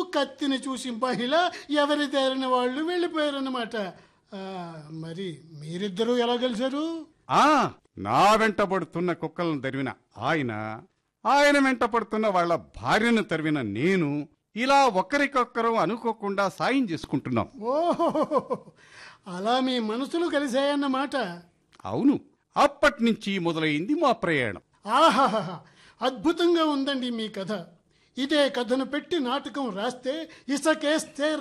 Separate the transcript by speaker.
Speaker 1: కత్తిని చూసి మహిళ ఎవరి తేరిన వాళ్ళు వెళ్ళిపోయారన్నమాట ఆ, మరి మీరిద్దరూ ఎలా కలిశారు
Speaker 2: ఆ నా వెంట పడుతున్న కుక్కలను తరివిన ఆయన ఆయన వెంట పడుతున్న వాళ్ళ భార్యను తరివిన నేను ఇలా ఒకరికొకరు అనుకోకుండా సాయం చేసుకుంటున్నాం
Speaker 1: ఓహో అలా మీ మనసులు కలిశాయన్నమాట
Speaker 2: అవును అప్పటి నుంచి మొదలైంది మా ప్రయాణం
Speaker 1: ఆహాహా అద్భుతంగా ఉందండి మీ కథ ఇదే కథను పెట్టి నాటకం రాస్తే ఇసకేస్తే